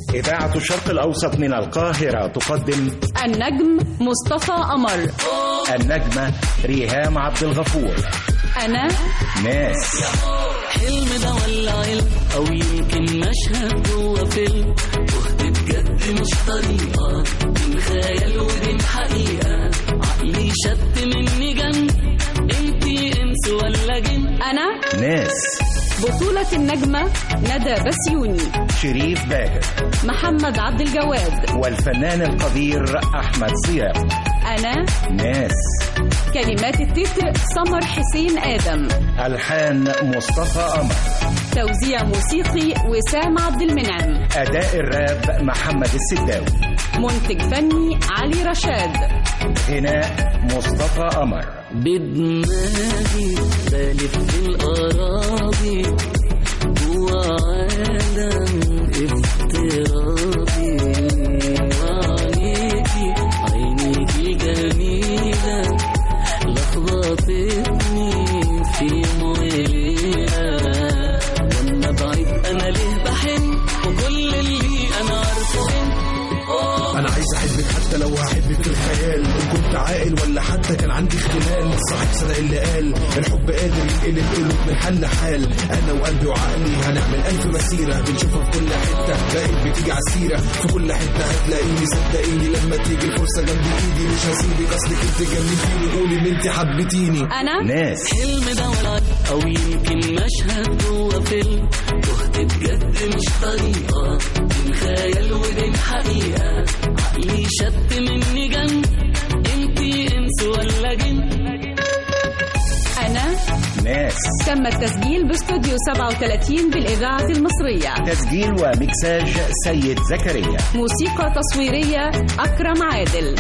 إذاعة الشرق الأوسط من القاهرة تقدم النجم مصطفى قمر النجمة ريهام عبد الغفور أنا ناس حلم ده ولا علم او يمكن مشهد جوه فيلم تهت بجد مش طريقه بين خيال وبين حقيقه عقلي شت مني جن انتي انس ولا جن أنا ناس بطولة النجمة ندى بسيوني شريف باهر محمد عبد الجواد والفنان القدير أحمد صيام أنا ناس كلمات التتر سمر حسين آدم ألحان مصطفى قمر توزيع موسيقي وسام عبد المنعم أداء الراب محمد السداوي منتج فني علي رشاد غناء مصطفى قمر بدماغي بلف في الأراضي جوا عالم افتراضي وعينيكي عينيكي جميلة لخبطتني في يوم وليلة وانا بعيد انا ليه بحن وكل اللي انا عارفه انت انا عايز احبك حتى لو هحبك في الخيال ان كنت عاقل ولا حتى كان عندي اختلال صاحب صدق اللي قال الحب قادر ينقل القلوب من حل لحال انا وقلبي وعقلي هنعمل الف مسيره بنشوفها في كل حته بقيت بتيجي عالسيره في كل حته هتلاقيني صدقيني لما تيجي الفرصه جنب ايدي مش هسيبك اصلك انت جننتيني قولي ان انت حبيتيني أنا ناس حلم ده ولا او يمكن مشهد جوه فيلم تهت بجد مش طريقه بين خيال وبين حقيقه عقلي شت مني جن انتي انس ولا جن أنا ناس تم التسجيل باستوديو 37 بالإذاعة المصرية تسجيل ومكساج سيد زكريا موسيقى تصويرية أكرم عادل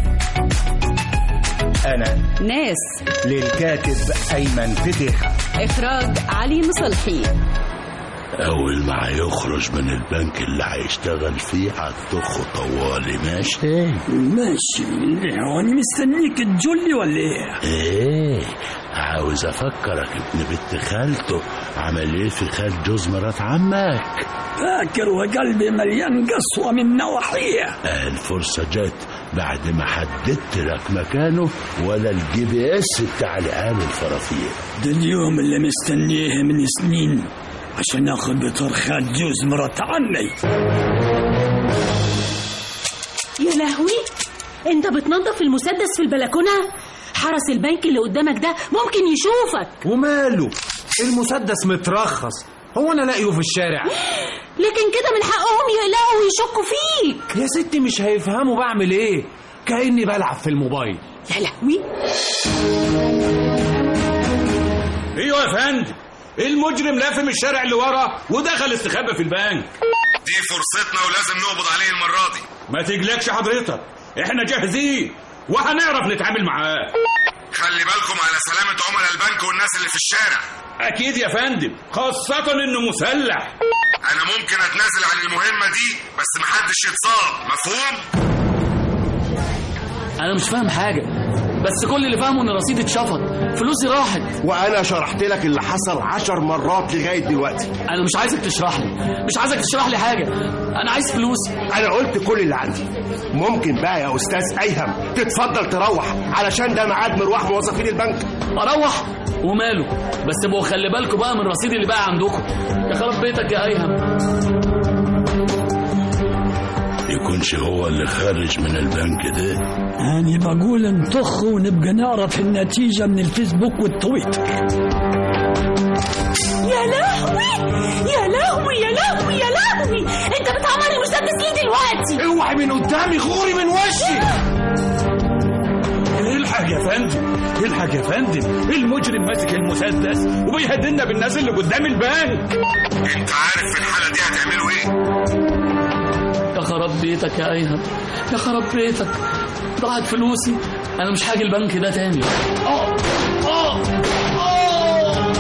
أنا ناس للكاتب أيمن فتيحة إخراج علي مصلحي أول ما هيخرج من البنك اللي هيشتغل فيه هتضخه طوالي ماشي ماشي وانا مستنيك تجولي ولا ايه؟ ايه عاوز افكرك ابن بنت خالته عمل ايه في خال جوز مرات عمك فاكر وقلبي مليان قسوة من نواحيه آه الفرصة جت بعد ما حددت لك مكانه ولا الجي بي اس بتاع العيال الفرافير ده اليوم اللي مستنيه من سنين عشان اخذ بطرخات جوز مرات عمي يا لهوي انت بتنظف المسدس في البلكونه حرس البنك اللي قدامك ده ممكن يشوفك وماله المسدس مترخص هو انا لاقيه في الشارع لكن كده من حقهم يقلقوا ويشكوا فيك يا ستي مش هيفهموا بعمل ايه كاني بلعب في الموبايل يا لهوي ايوه يا فندم المجرم لافم الشارع اللي ورا ودخل استخبى في البنك دي فرصتنا ولازم نقبض عليه المرة دي ما تقلقش حضرتك احنا جاهزين وهنعرف نتعامل معاه خلي بالكم على سلامة عملاء البنك والناس اللي في الشارع اكيد يا فندم خاصة انه مسلح انا ممكن اتنازل عن المهمة دي بس محدش يتصاب مفهوم؟ انا مش فاهم حاجه بس كل اللي فاهمه ان رصيدي اتشفط فلوسي راحت وانا شرحت لك اللي حصل عشر مرات لغايه دلوقتي انا مش عايزك تشرح لي مش عايزك تشرح لي حاجه انا عايز فلوسي انا قلت كل اللي عندي ممكن بقى يا استاذ ايهم تتفضل تروح علشان ده ميعاد مروح موظفين البنك اروح وماله بس ابقوا خلي بالكم بقى من رصيدي اللي بقى عندكم يا خراب بيتك يا ايهم يكونش هو اللي خارج من البنك ده أنا بقول انطخ ونبقى نعرف النتيجة من الفيسبوك والتويتر يا لهوي يا لهوي يا لهوي يا لهوي انت بتعمر المسدس ليه دلوقتي اوعي من قدامي غوري من وشي الحق يا فندم الحق يا فندم المجرم ماسك المسدس وبيهددنا بالناس اللي قدام البنك انت عارف في الحالة دي هتعملوا ايه؟ يا خراب بيتك يا ايهم يا خراب بيتك ضاعت فلوسي انا مش هاجي البنك ده تاني اه اه اه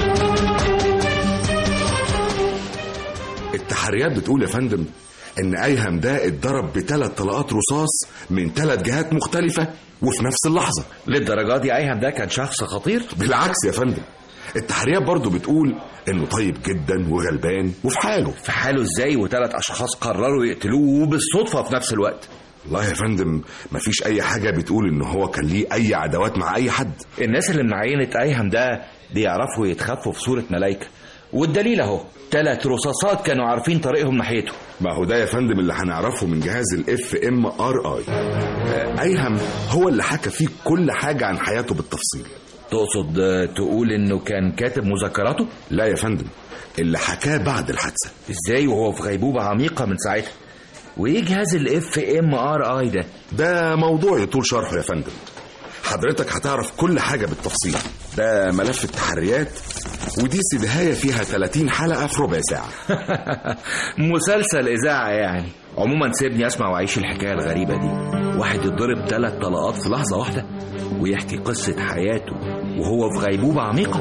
التحريات بتقول يا فندم ان ايهم ده اتضرب بثلاث طلقات رصاص من ثلاث جهات مختلفة وفي نفس اللحظة للدرجة دي ايهم ده كان شخص خطير بالعكس يا فندم التحريات برضو بتقول انه طيب جدا وغلبان وفي حاله في حاله ازاي وثلاث اشخاص قرروا يقتلوه وبالصدفه في نفس الوقت والله يا فندم مفيش اي حاجه بتقول ان هو كان ليه اي عداوات مع اي حد الناس اللي من عينة ايهم ده بيعرفوا يتخفوا في صورة ملايكة والدليل اهو ثلاث رصاصات كانوا عارفين طريقهم ناحيته ما هو ده يا فندم اللي هنعرفه من جهاز الاف ام ار اي ايهم هو اللي حكى فيه كل حاجه عن حياته بالتفصيل تقصد آه، تقول انه كان كاتب مذكراته لا يا فندم اللي حكاه بعد الحادثه ازاي وهو في غيبوبة عميقة من ساعتها وايه جهاز الاف ام ار اي ده ده موضوع يطول شرحه يا فندم حضرتك هتعرف كل حاجة بالتفصيل ده ملف التحريات ودي سيدهاية فيها 30 حلقة في ربع ساعة مسلسل اذاعة يعني عموما سيبني اسمع واعيش الحكاية الغريبة دي واحد يتضرب ثلاث طلقات في لحظة واحدة ويحكي قصة حياته وهو في غيبوبة عميقة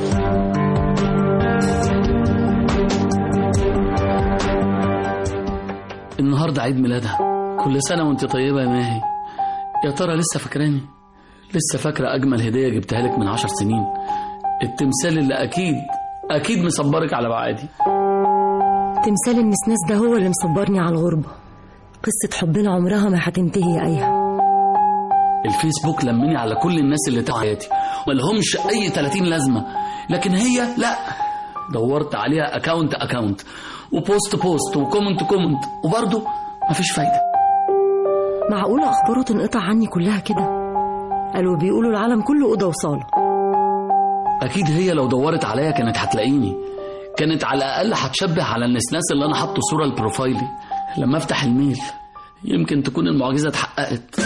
النهارده عيد ميلادها كل سنة وانت طيبة يا ماهي يا ترى لسه فاكراني لسه فاكرة أجمل هدية جبتها لك من عشر سنين التمثال اللي أكيد أكيد مصبرك على بعادي تمثال النسناس ده هو اللي مصبرني على الغربة قصة حبنا عمرها ما هتنتهي يا أيها الفيسبوك لمني على كل الناس اللي تبع حياتي ملهمش أي 30 لازمة لكن هي لا دورت عليها أكاونت أكاونت وبوست بوست وكومنت كومنت وبرضه مفيش فايدة معقولة أخباره تنقطع عني كلها كده قالوا بيقولوا العالم كله أوضة وصالة أكيد هي لو دورت عليا كانت هتلاقيني كانت على الأقل هتشبه على النسناس اللي أنا حاطه صورة لبروفايلي لما أفتح الميل يمكن تكون المعجزة اتحققت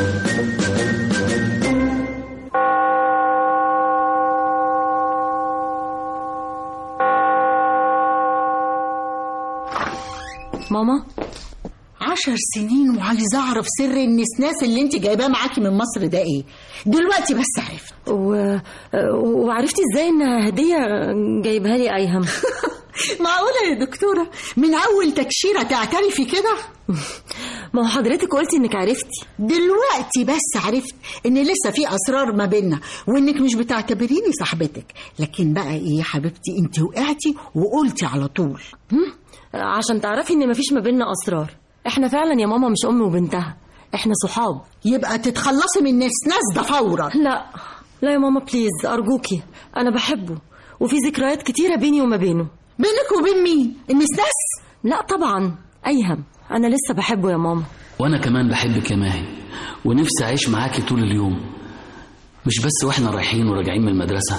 ماما عشر سنين وعايزة أعرف سر النسناس اللي أنت جايباه معاكي من مصر ده إيه دلوقتي بس عرفت و... وعرفتي ازاي انها هدية جايبها لي ايهم معقولة يا دكتورة من أول تكشيرة تعترفي كده ما هو حضرتك قلتي انك عرفتي دلوقتي بس عرفت ان لسه في اسرار ما بيننا وانك مش بتعتبريني صاحبتك لكن بقى ايه يا حبيبتي انت وقعتي وقلتي على طول هم؟ عشان تعرفي ان مفيش ما بيننا اسرار احنا فعلا يا ماما مش ام وبنتها احنا صحاب يبقى تتخلصي من النسناس ده فورا لا لا يا ماما بليز ارجوكي انا بحبه وفي ذكريات كتيرة بيني وما بينه بينك وبين مين النسناس لا طبعا ايهم انا لسه بحبه يا ماما وأنا كمان بحبك يا ماهي ونفسي أعيش معاكي طول اليوم مش بس وإحنا رايحين وراجعين من المدرسة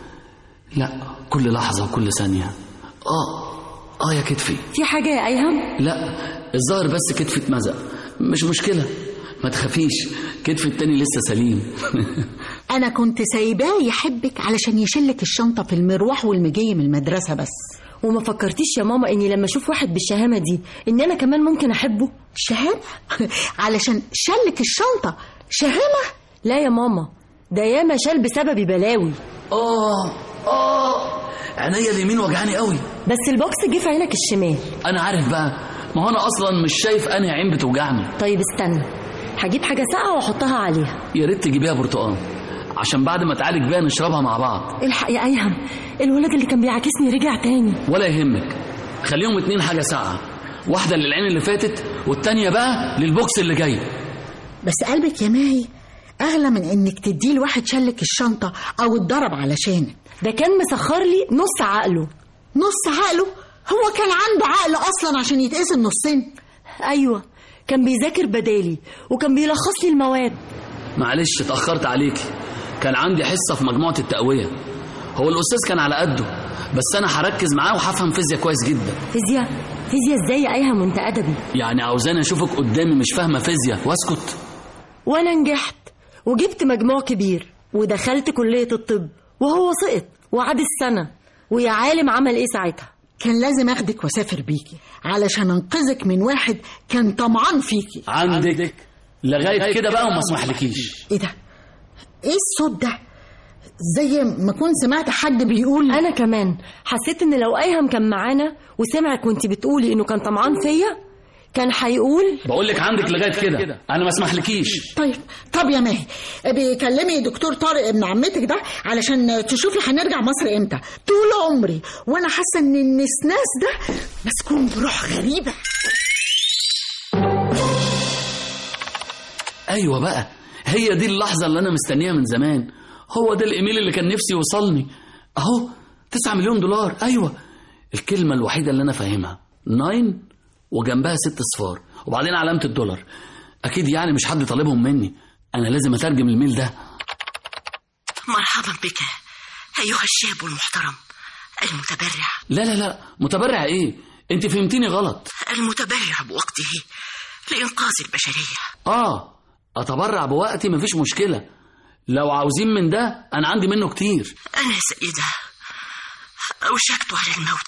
لا كل لحظة وكل ثانية آه آه يا كتفي في حاجة يا ايهم لا الظاهر بس كتفي اتمزق مش مشكلة ما تخافيش كتفي التاني لسه سليم انا كنت سايباه يحبك علشان يشلك الشنطة في المروح والمجي من المدرسة بس وما فكرتيش يا ماما اني لما اشوف واحد بالشهامة دي ان انا كمان ممكن احبه شهامة علشان شلك الشنطة شهامة لا يا ماما ده ياما شال بسببي بلاوي آه آه عينيا اليمين وجعاني قوي بس البوكس جه في عينك الشمال أنا عارف بقى ما هو أنا أصلا مش شايف أنهي عين بتوجعني طيب استنى هجيب حاجة ساقعة واحطها عليها يا ريت تجيبيها برتقال عشان بعد ما تعالج بيها نشربها مع بعض الحق يا ايهم الولد اللي كان بيعاكسني رجع تاني ولا يهمك خليهم اتنين حاجة ساعة واحدة للعين اللي فاتت والتانية بقى للبوكس اللي جاي بس قلبك يا ماهي اغلى من انك تديه لواحد شلك الشنطة او اتضرب علشانك ده كان مسخر لي نص عقله نص عقله هو كان عنده عقل اصلا عشان يتقسم نصين ايوه كان بيذاكر بدالي وكان بيلخص لي المواد معلش اتأخرت عليكي كان عندي حصة في مجموعة التقوية هو الأستاذ كان على قده بس أنا هركز معاه وهفهم فيزياء كويس جدا فيزياء فيزياء ازاي يا ايهم وانت ادبي يعني عاوزاني أشوفك قدامي مش فاهمة فيزياء واسكت وانا نجحت وجبت مجموع كبير ودخلت كلية الطب وهو سقط وعاد السنة ويا عالم عمل ايه ساعتها كان لازم اخدك واسافر بيكي علشان انقذك من واحد كان طمعان فيكي عندك لغاية كده بقى وما اسمحلكيش ايه ده ايه الصوت ده زي ما كنت سمعت حد بيقول انا كمان حسيت ان لو ايهم كان معانا وسمعك وانت بتقولي انه كان طمعان فيا كان هيقول بقول لك عندك لغايه كده انا ما اسمحلكيش طيب طب يا ماهي بيكلمي دكتور طارق ابن عمتك ده علشان تشوفي هنرجع مصر امتى طول عمري وانا حاسه ان النسناس ده مسكون بروح غريبه ايوه بقى هي دي اللحظه اللي انا مستنيها من زمان هو ده الايميل اللي كان نفسي يوصلني اهو 9 مليون دولار ايوه الكلمه الوحيده اللي انا فاهمها 9 وجنبها ست صفار وبعدين علامه الدولار اكيد يعني مش حد طالبهم مني انا لازم اترجم الميل ده مرحبا بك أيها الشاب المحترم المتبرع لا لا لا متبرع ايه انت فهمتيني غلط المتبرع بوقته لإنقاذ البشرية اه اتبرع بوقتي مفيش مشكله لو عاوزين من ده انا عندي منه كتير أنا سيدة أوشكت على الموت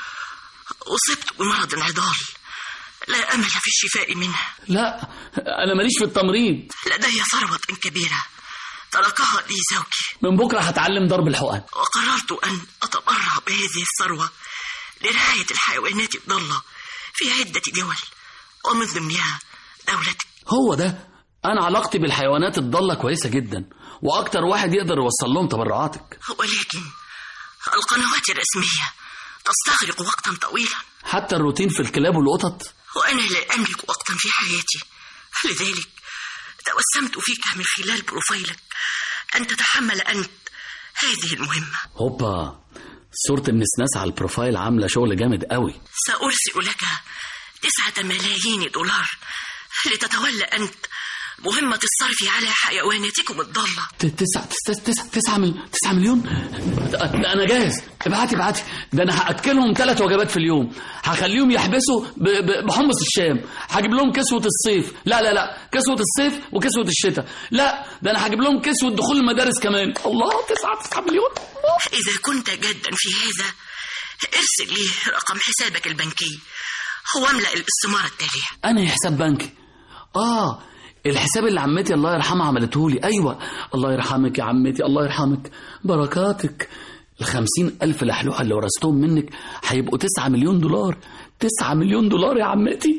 أصبت بمرض عضال لا أمل في الشفاء منه لا انا ماليش في التمريض لدي ثروة كبيرة تركها لي زوجي من بكره هتعلم ضرب الحقن وقررت أن أتبرع بهذه الثروة لرعاية الحيوانات الضالة في عدة دول ومن ضمنها دولتك هو ده انا علاقتي بالحيوانات الضاله كويسه جدا واكتر واحد يقدر يوصل لهم تبرعاتك ولكن القنوات الرسمية تستغرق وقتا طويلا حتى الروتين في الكلاب والقطط وأنا لا أملك وقتا في حياتي لذلك توسمت فيك من خلال بروفايلك أن تتحمل أنت هذه المهمة هوبا صورة النسناس على البروفايل عاملة شغل جامد قوي سأرسل لك تسعة ملايين دولار لتتولى أنت مهمة الصرف على حيواناتكم الضالة ت- تسعة تسعة تسعة تسعة, مل... تسعة مليون ده أنا جاهز ابعتي ابعتي ده أنا هأكلهم ثلاث وجبات في اليوم هخليهم يحبسوا ب... ب... بحمص الشام هجيب لهم كسوة الصيف لا لا لا كسوة الصيف وكسوة الشتاء لا ده أنا هجيب لهم كسوة دخول المدارس كمان الله تسعة تسعة مليون إذا كنت جدا في هذا ارسل لي رقم حسابك البنكي واملأ الاستمارة التالية أنا حساب بنكي آه الحساب اللي عمتي الله يرحمها عملته لي أيوة الله يرحمك يا عمتي الله يرحمك بركاتك الخمسين ألف لحلوحة اللي ورثتهم منك هيبقوا تسعة مليون دولار تسعة مليون دولار يا عمتي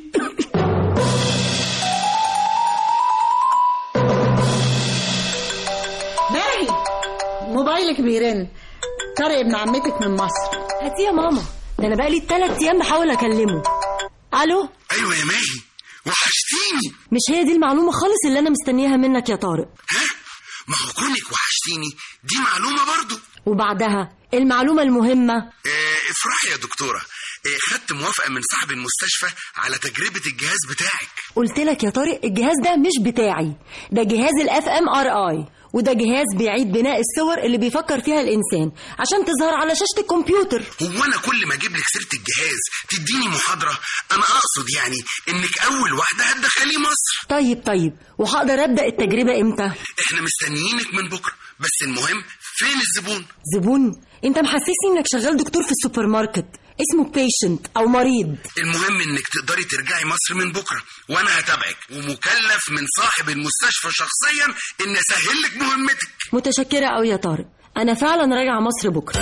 باهي موبايلك بيرن طارق ابن عمتك من مصر هاتي يا ماما ده انا بقالي ثلاث ايام بحاول اكلمه الو ايوه يا ماهي وحشتيني مش هي دي المعلومه خالص اللي انا مستنياها منك يا طارق ما هو كونك وحشتيني دي معلومه برضو وبعدها المعلومه المهمه آه، افرحي يا دكتوره آه، خدت موافقه من صاحب المستشفى على تجربه الجهاز بتاعك قلت لك يا طارق الجهاز ده مش بتاعي ده جهاز الاف ام ار اي وده جهاز بيعيد بناء الصور اللي بيفكر فيها الانسان عشان تظهر على شاشه الكمبيوتر هو انا كل ما اجيب لك سيره الجهاز تديني محاضره انا اقصد يعني انك اول واحده هتدخليه مصر طيب طيب وهقدر ابدا التجربه امتى احنا مستنيينك من بكره بس المهم فين الزبون زبون انت محسسني انك شغال دكتور في السوبر ماركت اسمه بيشنت او مريض المهم انك تقدري ترجعي مصر من بكره وانا هتابعك ومكلف من صاحب المستشفى شخصيا ان اسهل لك مهمتك متشكره قوي يا طارق انا فعلا راجعه مصر بكره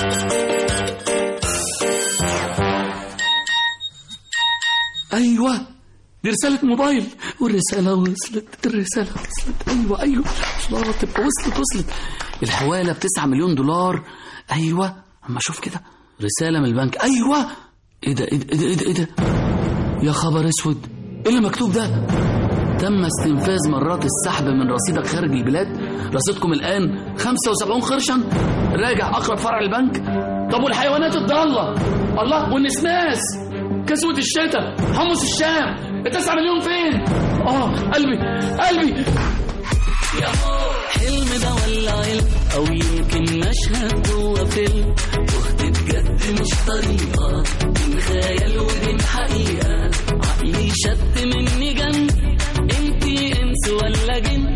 أيوة دي رسالة موبايل والرسالة وصلت الرسالة وصلت أيوة أيوة الله تبقى وصلت وصلت الحوالة بتسعة مليون دولار أيوة أما أشوف كده رسالة من البنك أيوة إيه ده إيه ده إيه ده, إيه ده؟ يا خبر أسود إيه اللي مكتوب ده تم استنفاذ مرات السحب من رصيدك خارج البلاد رصيدكم الآن 75 قرشا راجع أقرب فرع البنك طب والحيوانات الضالة الله والنسناس كسوة الشتاء حمص الشام التسعة مليون فين اه قلبي قلبي حلم ده ولا علم او يمكن مشهد جوه فيلم وحدة بجد مش طريقة بين خيال وبين حقيقة عقلي شت مني جن انتي انس ولا جن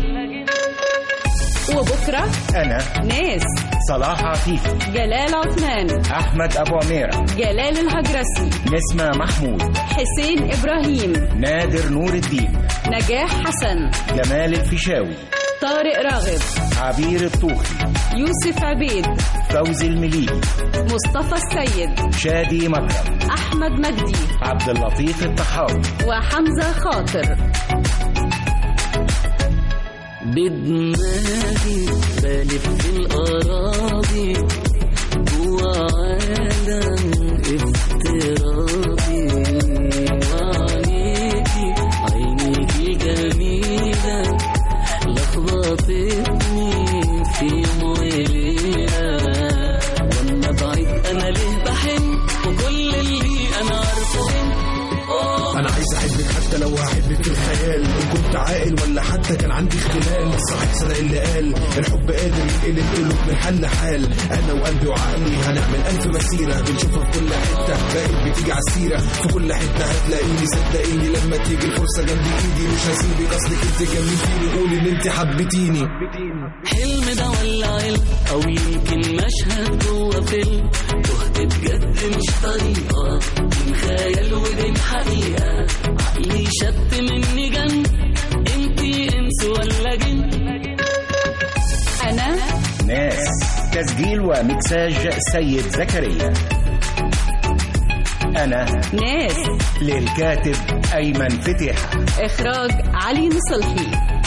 وبكرة أنا ناس صلاح عفيفي جلال عثمان أحمد أبو عميرة جلال الهجرسي نسمة محمود حسين إبراهيم نادر نور الدين نجاح حسن جمال الفيشاوي طارق راغب عبير الطوخي يوسف عبيد فوزي المليجي مصطفى السيد شادي مكرم أحمد مجدي عبد اللطيف الطحاوي وحمزة خاطر بدماغي بلف في الأراضي جوا عالم افتراضي وعينيكي عينيكي جميلة لخبطتني في يوم وليلة وانا بعيد انا ليه بحن وكل اللي انا عارفه انا عايز احبك حتى لو هحبك في الخيال ان كنت عاقل ولا حتى كان عندي اختلال صاحب صدق اللي قال الحب قادر ينقلب قلوب من حل حال انا وقلبي وعقلي هنعمل الف مسيره بنشوفها في كل حته بقت بتيجي على السيره في كل حته هتلاقيني صدقيني لما تيجي الفرصه جنب ايدي مش هسيبك اصلك انت جنبتيني قولي ان انت حبيتيني حلم ده ولا علم او يمكن مشهد جوه فيلم تهت بجد مش طريقة بين خيال وبين حقيقة عقلي شت مني جن انتي انس ولا جن أنا ناس تسجيل ومكساج سيد زكريا أنا ناس للكاتب أيمن فتيحة إخراج علي مصلحي